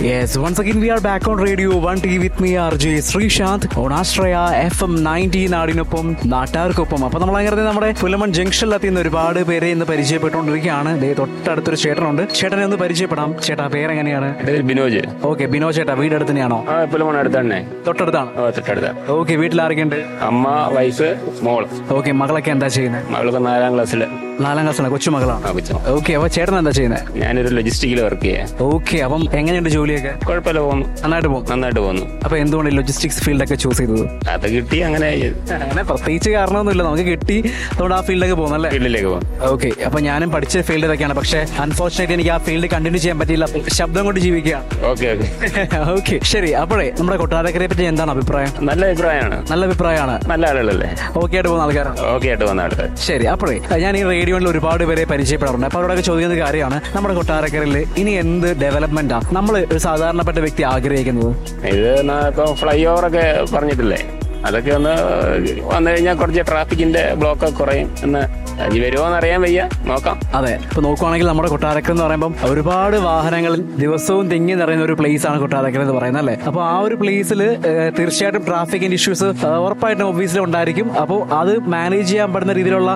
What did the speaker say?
Yes, once again we are back on Radio 1T with me RJ Sreesanth on Astraya FM 90 നാടിനൊപ്പം നാട്ടാർക്കൊപ്പം അപ്പൊ നമ്മൾ അങ്ങനെ നമ്മുടെ പുലമൺ ജംഗ്ഷനിലെത്തി ഇന്ന് ഒരുപാട് പേരെ ഇന്ന് പരിചയപ്പെട്ടുകൊണ്ടിരിക്കുകയാണ് ദേ തൊട്ടടുത്തൊരു ചേട്ടനുണ്ട് ചേട്ടനെ ഒന്ന് പരിചയപ്പെടാം ചേട്ടാ പേരെങ്ങനെയാണ് എൻ്റെ പേര് ബിനോജ് ഓക്കെ ബിനോ ചേട്ടാ വീട് അടുത്ത് തന്നെയാണോ ആ എപ്പോഴും പോണ അടുത്ത് തന്നെ തൊട്ടടുത്താണ് ആ, തൊട്ടടുത്ത ഓക്കെ വീട്ടിൽ ആരൊക്കെയുണ്ട് അമ്മ വൈഫ് മോൾ ഓക്കെ മകളൊക്കെ എന്താ ചെയ്യുന്നത് മകളൊക്കെ നാലാം ക്ലാസ്സിൽ നാലാം ക്ലാസ്സിലാണ് കൊച്ചുമകളാണ് ആ കൊച്ചു ഓക്കെ അപ്പൊ ചേട്ടൻ എന്താ ചെയ്യുന്നത് ഞാനൊരു ലൊജിസ്റ്റിക്കിൽ വർക്ക് ചെയ്യാം ഓക്കെ അപ്പം എങ്ങനെയുണ്ട് ജോലിയൊക്കെ കുഴപ്പമില്ല പോകുന്നു നന്നായിട്ട് പോകും നന്നായിട്ട് പോകുന്നു അപ്പൊ എന്തുകൊണ്ട് ലോജിസ്റ്റിക്സ് ഫീൽഡൊക്കെ ചൂസ് ചെയ്തത് അത് കിട്ടി അങ്ങനെ അങ്ങനെ പ്രത്യേകിച്ച് കാരണമൊന്നുമില്ല നമുക്ക് കിട്ടി അതുകൊണ്ട് ആ ഫീൽഡൊക്കെ പോകുന്നല്ലേ ഫീൽഡിലേക്ക് പോകും ഓക്കെ അപ്പൊ ഞാനും പഠിച്ച ഫീൽഡ് ഇതൊക്കെയാണ് പക്ഷെ അൺഫോർച്ചുനേറ്റ്ലി എനിക്ക് ആ ഫീൽഡ് കണ്ടിന്യൂ ചെയ്യാൻ പറ്റിയില്ല ശബ്ദം കൊണ്ട് ജീവിക്കുകയാണ് ഓക്കെ ഓക്കെ ഓക്കെ ശരി അപ്പോഴേ നമ്മുടെ കൊട്ടാരക്കരയെ പറ്റി എന്താണ് അഭിപ്രായം നല്ല അഭിപ്രായമാണ് നല്ല അഭിപ്രായമാണ് നല്ല ആളുകളല്ലേ ഓക്കെ ആയിട്ട് പോകുന്ന ആൾക്കാരാണ് ഓക്കെ ആയിട്ട് വന്ന ആൾക്കാർ ശരി അപ്പോഴേ ഞാൻ ഈ റേഡിയോയിൽ ഒരുപാട് പേരെ പരിചയപ്പെടാറുണ്ട് അപ്പൊ അവരോടൊക്കെ ചോദിക്കുന്ന ഒരു കാര്യമാണ് നമ്മുടെ കൊട്ടാരക്കരയിൽ ഇനി എന്ത് ഡെവലപ്മെന്റ് ആണ് നമ്മൾ ഒരു സാധാരണപ്പെട്ട വ്യക്തി ആഗ്രഹിക്കുന്നത് ഇത് ന- ഇപ്പൊ ഫ്ലൈ ഓവർ ഒക്കെ പറഞ്ഞിട്ടില്ലേ അതൊക്കെ ഒന്ന് വന്നു കഴിഞ്ഞാൽ കുറച്ച് ട്രാഫിക്കിന്റെ ബ്ലോക്ക് കുറയും എന്ന് ഇനി വരുമോന്ന് അറിയാൻ വയ്യ നോക്കാം അതെ ഇപ്പൊ നോക്കുവാണെങ്കിൽ നമ്മുടെ കൊട്ടാരക്കര എന്ന് പറയുമ്പോൾ ഒരുപാട് വാഹനങ്ങൾ ദിവസവും തിങ്ങി നിറയുന്ന ഒരു പ്ലേസ് ആണ് കൊട്ടാരക്കര എന്ന് പറയുന്നത് അല്ലേ അപ്പൊ ആ ഒരു പ്ലേസിൽ തീർച്ചയായിട്ടും ട്രാഫിക്കിന്റെ ഇഷ്യൂസ് ഉറപ്പായിട്ടും ഓഫീസിൽ ഉണ്ടായിരിക്കും അപ്പോൾ അത് മാനേജ് ചെയ്യാൻ പറ്റുന്ന രീതിയിലുള്ള